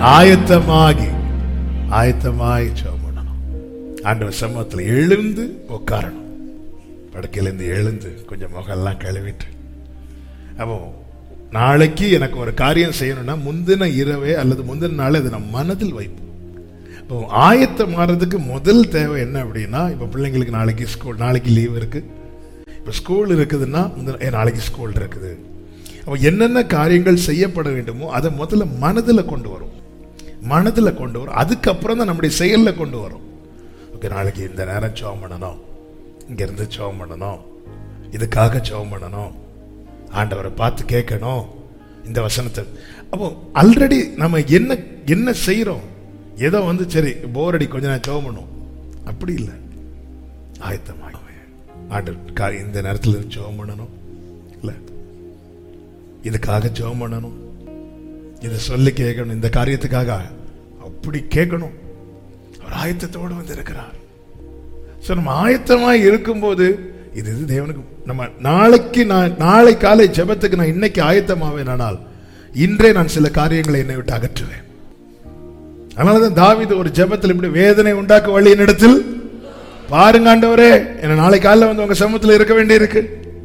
ஆயத்தமாகி ஆயத்தமாகி ஜெபம் பண்ணணும் ஆண்டவர் சமூகத்தில் எழுந்து உட்காரணும் படுக்கையிலேருந்து எழுந்து கொஞ்சம் முகம்லாம் கழுவிட்டு அப்போ நாளைக்கு எனக்கு ஒரு காரியம் செய்யணும்னா முந்தின இரவே அல்லது முந்தின நாளே அதை நான் மனதில் வைப்போம் இப்போ ஆயத்தம் மாறதுக்கு முதல் தேவை என்ன அப்படின்னா இப்போ பிள்ளைங்களுக்கு நாளைக்கு ஸ்கூல் நாளைக்கு லீவ் இருக்கு இப்போ ஸ்கூல் இருக்குதுன்னா முந்தின ஏ, நாளைக்கு ஸ்கூல் இருக்குது அப்போ என்னென்ன காரியங்கள் செய்யப்பட வேண்டுமோ அதை முதல்ல மனதில் கொண்டு வரும் மனதில் கொண்டு வரும் அதுக்கப்புறம் தான் நம்முடைய செயலில் கொண்டு வரும் ஓகே நாளைக்கு இந்த நேரம் ஜெபம் பண்ணணும் இங்கேருந்து ஜெபம் பண்ணணும் இதுக்காக ஜெபம் பண்ணணும் ஆண்டவரை பார்த்து கேட்கணும் இந்த வசனத்தை அப்போ ஆல்ரெடி நம்ம என்ன என்ன செய்கிறோம் ஏதோ வந்து சரி போர் அடி கொஞ்ச நேரம் ஜெபம் பண்ணும் அப்படி இல்லை ஆயத்தமாக ஆண்டு கா- இந்த நேரத்தில் ஜெபம் பண்ணணும் இல்லை இதுக்காக ஜெபம் பண்ணணும் இதை சொல்லி கேட்கணும் இந்த காரியத்துக்காக அப்படி கேட்கணும் அவர் ஆயத்தத்தோடு வந்து இருக்கிறார் ஸோ நம்ம ஆயத்தமாக இருக்கும்போது இது இது தேவனுக்கு நம்ம நாளைக்கு நான் நாளை காலை ஜெபத்துக்கு நான் இன்னைக்கு ஆயத்தமாவேன் ஆனால் இன்றே நான் சில காரியங்களை என்னை விட்டு அகற்றுவேன் அதனாலதான் தாவீது ஒரு ஜெபத்தில் இப்படி வேதனை உண்டாக்க வழியின் இடத்தில் பாருங்க ஆண்டவரே என்ன நாளை காலைல வந்து உங்க சமூகத்தில் இருக்க வேண்டியிருக்கு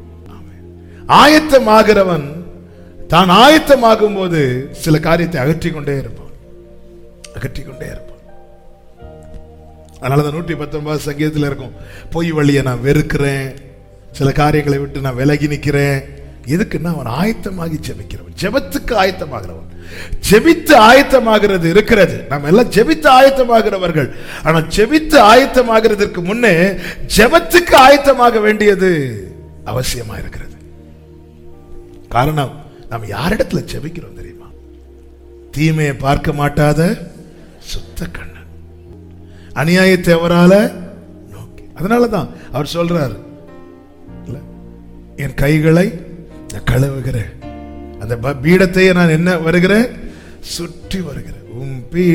ஆயத்தமாகிறவன் தான் ஆயத்தமாகும் போது சில காரியத்தை அகற்றிக் கொண்டே இருப்பான் அகற்றிக் கொண்டே இருப்பான் அதனால தான் நூற்றி பத்தொன்பது சங்கீதத்தில் இருக்கும் பொய் வழியை நான் வெறுக்கிறேன் சில காரியங்களை விட்டு நான் விலகி நிற்கிறேன் எதுக்குன்னா அவன் ஆயத்தமாகி ஜெபிக்கிறவன் ஜெபத்துக்கு ஆயத்தமாகிறவன் ஜெபித்து ஆயத்தமாகிறது இருக்கிறது நம்ம எல்லாம் ஜெபித்து ஆயத்தமாகிறவர்கள் ஆனா ஜெபித்து ஆயத்தமாகிறதுக்கு முன்னே ஜெபத்துக்கு ஆயத்தமாக வேண்டியது அவசியமா இருக்கிறது காரணம் நாம் யாரிடத்துல ஜெபிக்கிறோம் தெரியுமா தீமையை பார்க்க மாட்டாத சுத்த கண்ணன் அநியாயத்தை அவரால நோக்கி அதனாலதான் அவர் சொல்றாரு இல்ல, என் கைகளை நான் கழுவுகிறேன் அந்த ப- பீடத்தையே நான் என்ன வருகிறேன் சுற்றி வருகிறேன் உம் பீ